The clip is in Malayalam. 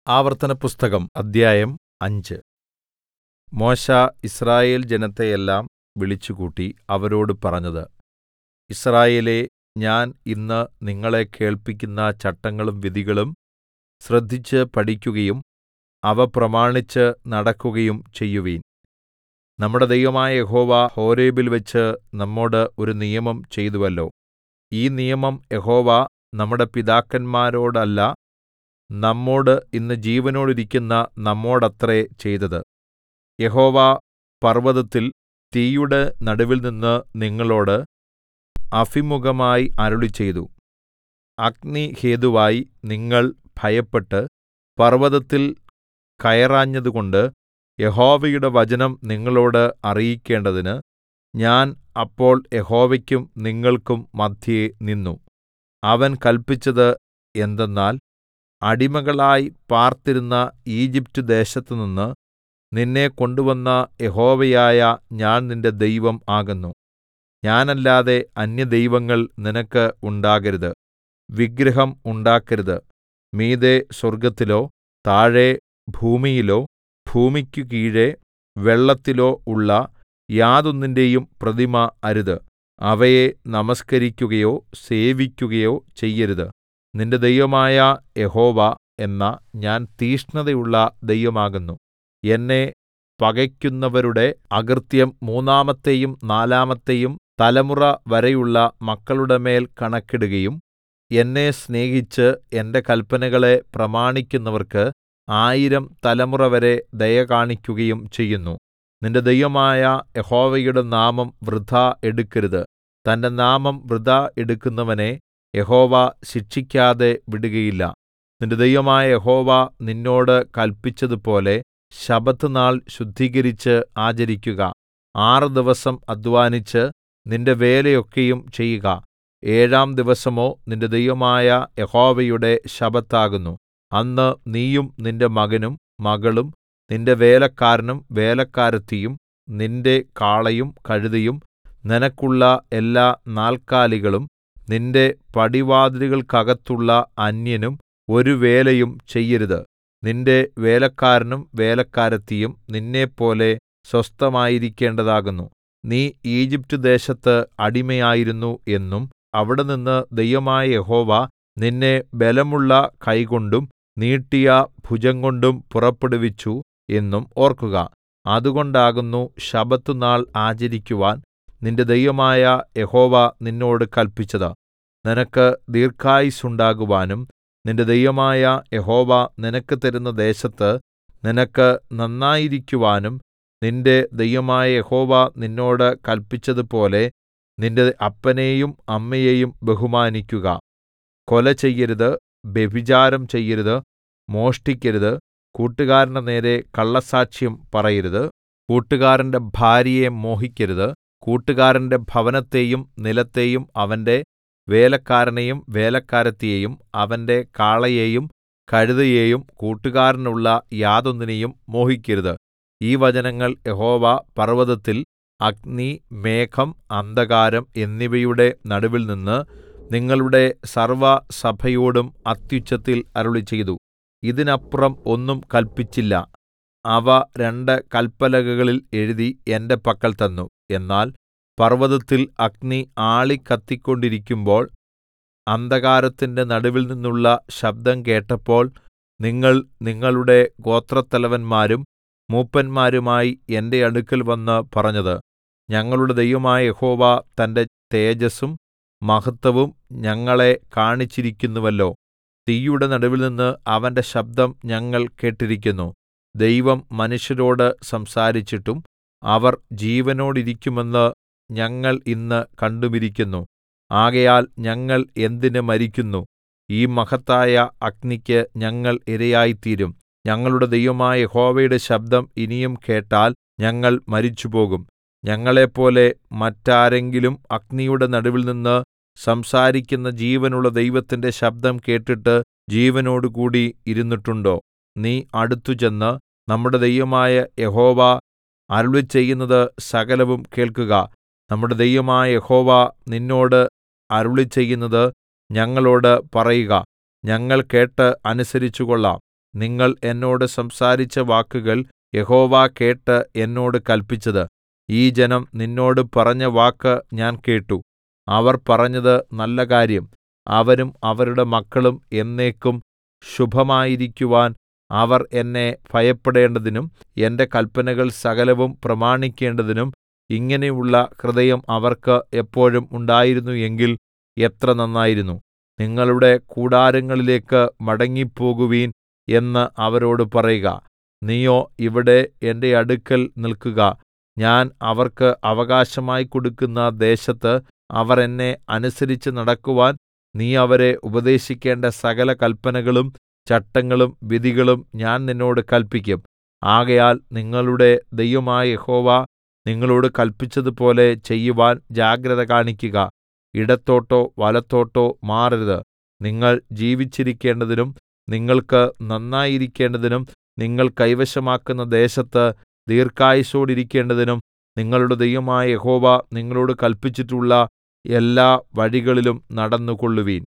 ആവർത്തനപുസ്തകം അദ്ധ്യായം അഞ്ച് മോശെ യിസ്രായേൽ ജനത്തെയെല്ലാം വിളിച്ചുകൂട്ടി അവരോട് പറഞ്ഞത് യിസ്രായേലേ ഞാൻ ഇന്ന് നിങ്ങളെ കേൾപ്പിക്കുന്ന ചട്ടങ്ങളും വിധികളും ശ്രദ്ധിച്ച് പഠിക്കുകയും അവ പ്രമാണിച്ച് നടക്കുകയും ചെയ്യുവിൻ നമ്മുടെ ദൈവമായ യഹോവ ഹോരേബിൽവെച്ച് നമ്മോട് ഒരു നിയമം ചെയ്തുവല്ലോ ഈ നിയമം യഹോവ നമ്മുടെ പിതാക്കന്മാരോടല്ല നമ്മോട് ഇന്ന് ജീവനോടിരിക്കുന്ന നമ്മോടത്രേ ചെയ്തത് യഹോവ പർവ്വതത്തിൽ തീയുടെ നടുവിൽനിന്ന് നിങ്ങളോട് അഭിമുഖമായി അരുളിച്ചെയ്തു അഗ്നി ഹേതുവായി നിങ്ങൾ ഭയപ്പെട്ട് പർവ്വതത്തിൽ കയറാഞ്ഞതുകൊണ്ട് യഹോവയുടെ വചനം നിങ്ങളോട് അറിയിക്കേണ്ടതിന് ഞാൻ അപ്പോൾ യഹോവയ്ക്കും നിങ്ങൾക്കും മദ്ധ്യേ നിന്നു അവൻ കല്പിച്ചത് എന്തെന്നാൽ അടിമകളായി പാർത്തിരുന്ന ഈജിപ്റ്റ് ദേശത്തുനിന്ന് നിന്നെ കൊണ്ടുവന്ന യഹോവയായ ഞാൻ നിന്റെ ദൈവം ആകുന്നു ഞാനല്ലാതെ അന്യദൈവങ്ങൾ നിനക്ക് ഉണ്ടാകരുത് വിഗ്രഹം ഉണ്ടാക്കരുത് മീതെ സ്വർഗ്ഗത്തിലോ താഴെ ഭൂമിയിലോ ഭൂമിക്കു കീഴെ വെള്ളത്തിലോ ഉള്ള യാതൊന്നിന്റെയും പ്രതിമ അരുത് അവയെ നമസ്കരിക്കുകയോ സേവിക്കുകയോ ചെയ്യരുത് നിന്റെ ദൈവമായ യഹോവ എന്ന ഞാൻ തീക്ഷ്ണതയുള്ള ദൈവമാകുന്നു എന്നെ പകയ്ക്കുന്നവരുടെ അകൃത്യം മൂന്നാമത്തെയും നാലാമത്തെയും തലമുറ വരെയുള്ള മക്കളുടെ മേൽ കണക്കിടുകയും എന്നെ സ്നേഹിച്ച് എന്റെ കല്പനകളെ പ്രമാണിക്കുന്നവർക്ക് ആയിരം തലമുറവരെ ദയ കാണിക്കുകയും ചെയ്യുന്നു നിന്റെ ദൈവമായ യഹോവയുടെ നാമം വൃഥാ എടുക്കരുത് തന്റെ നാമം വൃഥാ എടുക്കുന്നവനെ യഹോവ ശിക്ഷിക്കാതെ വിടുകയില്ല നിന്റെ ദൈവമായ യഹോവ നിന്നോട് കല്പിച്ചതുപോലെ ശബ്ബത്ത് നാൾ ശുദ്ധീകരിച്ച് ആചരിക്കുക ആറ് ദിവസം അദ്ധ്വാനിച്ച് നിന്റെ വേലയൊക്കെയും ചെയ്യുക ഏഴാം ദിവസമോ നിന്റെ ദൈവമായ യഹോവയുടെ ശബ്ബത്താകുന്നു അന്ന് നീയും നിന്റെ മകനും മകളും നിന്റെ വേലക്കാരനും വേലക്കാരത്തിയും നിന്റെ കാളയും കഴുതയും നിനക്കുള്ള എല്ലാ നാൽക്കാലികളും നിന്റെ പടിവാതിലുകൾക്കകത്തുള്ള അന്യനും ഒരു വേലയും ചെയ്യരുത് നിന്റെ വേലക്കാരനും വേലക്കാരത്തിയും നിന്നെപ്പോലെ സ്വസ്ഥമായിരിക്കേണ്ടതാകുന്നു നീ ഈജിപ്റ്റ് ദേശത്ത് അടിമയായിരുന്നു എന്നും അവിടെനിന്ന് ദൈവമായ യഹോവ നിന്നെ ബലമുള്ള കൈകൊണ്ടും നീട്ടിയ ഭുജംകൊണ്ടും പുറപ്പെടുവിച്ചു എന്നും ഓർക്കുക അതുകൊണ്ടാകുന്നു ശബ്ബത്ത് നാൾ ആചരിക്കുവാൻ നിന്റെ ദൈവമായ യഹോവ നിന്നോട് കല്പിച്ചത് നിനക്ക് ദീർഘായുസ്സുണ്ടാകുവാനും നിന്റെ ദൈവമായ യഹോവ നിനക്ക് തരുന്ന ദേശത്ത് നിനക്ക് നന്നായിരിക്കുവാനും നിന്റെ ദൈവമായ യഹോവ നിന്നോട് കല്പിച്ചതുപോലെ നിന്റെ അപ്പനെയും അമ്മയെയും ബഹുമാനിക്കുക കൊല ചെയ്യരുത് വ്യഭിചാരം ചെയ്യരുത് മോഷ്ടിക്കരുത് കൂട്ടുകാരന്റെ നേരെ കള്ളസാക്ഷ്യം പറയരുത് കൂട്ടുകാരന്റെ ഭാര്യയെ മോഹിക്കരുത് കൂട്ടുകാരന്റെ ഭവനത്തെയും നിലത്തെയും അവന്റെ വേലക്കാരനെയും വേലക്കാരത്തിയെയും അവന്റെ കാളയെയും കഴുതയെയും കൂട്ടുകാരനുള്ള യാതൊന്നിനെയും മോഹിക്കരുത് ഈ വചനങ്ങൾ യഹോവ പർവ്വതത്തിൽ അഗ്നി മേഘം അന്ധകാരം എന്നിവയുടെ നടുവിൽനിന്ന് നിങ്ങളുടെ സർവ്വസഭയോടും അത്യുച്ചത്തിൽ അരുളിച്ചെയ്തു ഇതിനപ്പുറം ഒന്നും കല്പിച്ചില്ല അവ രണ്ട് കല്പലകകളിൽ എഴുതി എന്റെ പക്കൽ തന്നു എന്നാൽ പർവ്വതത്തിൽ അഗ്നി ആളിക്കത്തിക്കൊണ്ടിരിക്കുമ്പോൾ അന്ധകാരത്തിന്റെ നടുവിൽ നിന്നുള്ള ശബ്ദം കേട്ടപ്പോൾ നിങ്ങൾ നിങ്ങളുടെ ഗോത്രത്തലവന്മാരും മൂപ്പന്മാരുമായി എന്റെ അടുക്കൽ വന്ന് പറഞ്ഞത് ഞങ്ങളുടെ ദൈവമായ യഹോവ തന്റെ തേജസ്സും മഹത്വവും ഞങ്ങളെ കാണിച്ചിരിക്കുന്നുവല്ലോ തീയുടെ നടുവിൽനിന്ന് അവന്റെ ശബ്ദം ഞങ്ങൾ കേട്ടിരിക്കുന്നു ദൈവം മനുഷ്യരോട് സംസാരിച്ചിട്ടും അവർ ജീവനോടിരിക്കുമെന്ന് ഞങ്ങൾ ഇന്ന് കണ്ടുമിരിക്കുന്നു ആകയാൽ ഞങ്ങൾ എന്തിന് മരിക്കുന്നു ഈ മഹത്തായ അഗ്നിക്ക് ഞങ്ങൾ ഇരയായിത്തീരും ഞങ്ങളുടെ ദൈവമായ യഹോവയുടെ ശബ്ദം ഇനിയും കേട്ടാൽ ഞങ്ങൾ മരിച്ചുപോകും ഞങ്ങളെപ്പോലെ മറ്റാരെങ്കിലും അഗ്നിയുടെ നടുവിൽനിന്ന് സംസാരിക്കുന്ന ജീവനുള്ള ദൈവത്തിന്റെ ശബ്ദം കേട്ടിട്ട് ജീവനോടുകൂടി ഇരുന്നിട്ടുണ്ടോ നീ അടുത്തു ചെന്ന് നമ്മുടെ ദൈവമായ യഹോവ അരുളിച്ചെയ്യുന്നത് സകലവും കേൾക്കുക നമ്മുടെ ദൈവമായ യഹോവ നിന്നോട് അരുളിച്ചെയ്യുന്നത് ഞങ്ങളോട് പറയുക ഞങ്ങൾ കേട്ട് അനുസരിച്ചുകൊള്ളാം നിങ്ങൾ എന്നോട് സംസാരിച്ച വാക്കുകൾ യഹോവ കേട്ട് എന്നോട് കല്പിച്ചത് ഈ ജനം നിന്നോട് പറഞ്ഞ വാക്ക് ഞാൻ കേട്ടു അവർ പറഞ്ഞത് നല്ല കാര്യം അവരും അവരുടെ മക്കളും എന്നേക്കും ശുഭമായിരിക്കുവാൻ അവർ എന്നെ ഭയപ്പെടേണ്ടതിനും എന്റെ കല്പനകൾ സകലവും പ്രമാണിക്കേണ്ടതിനും ഇങ്ങനെയുള്ള ഹൃദയം അവർക്ക് എപ്പോഴും ഉണ്ടായിരുന്നു എങ്കിൽ എത്ര നന്നായിരുന്നു നിങ്ങളുടെ കൂടാരങ്ങളിലേക്ക് മടങ്ങിപ്പോകുവിൻ എന്ന് അവരോട് പറയുക നീയോ ഇവിടെ എന്റെ അടുക്കൽ നിൽക്കുക ഞാൻ അവർക്ക് അവകാശമായി കൊടുക്കുന്ന ദേശത്ത് അവർ എന്നെ അനുസരിച്ച് നടക്കുവാൻ നീ അവരെ ഉപദേശിക്കേണ്ട സകല കല്പനകളും ചട്ടങ്ങളും വിധികളും ഞാൻ നിന്നോട് കല്പിക്കും ആകയാൽ നിങ്ങളുടെ ദൈവമായ യഹോവ നിങ്ങളോട് കല്പിച്ചതുപോലെ ചെയ്യുവാൻ ജാഗ്രത കാണിക്കുക ഇടത്തോട്ടോ വലത്തോട്ടോ മാറരുത് നിങ്ങൾ ജീവിച്ചിരിക്കേണ്ടതിനും നിങ്ങൾക്ക് നന്നായിരിക്കേണ്ടതിനും നിങ്ങൾ കൈവശമാക്കുന്ന ദേശത്ത് ദീർഘായുസ്സോടിരിക്കേണ്ടതിനും നിങ്ങളുടെ ദൈവമായ യഹോവ നിങ്ങളോട് കല്പിച്ചിട്ടുള്ള എല്ലാ വഴികളിലും നടന്നുകൊള്ളുവിൻ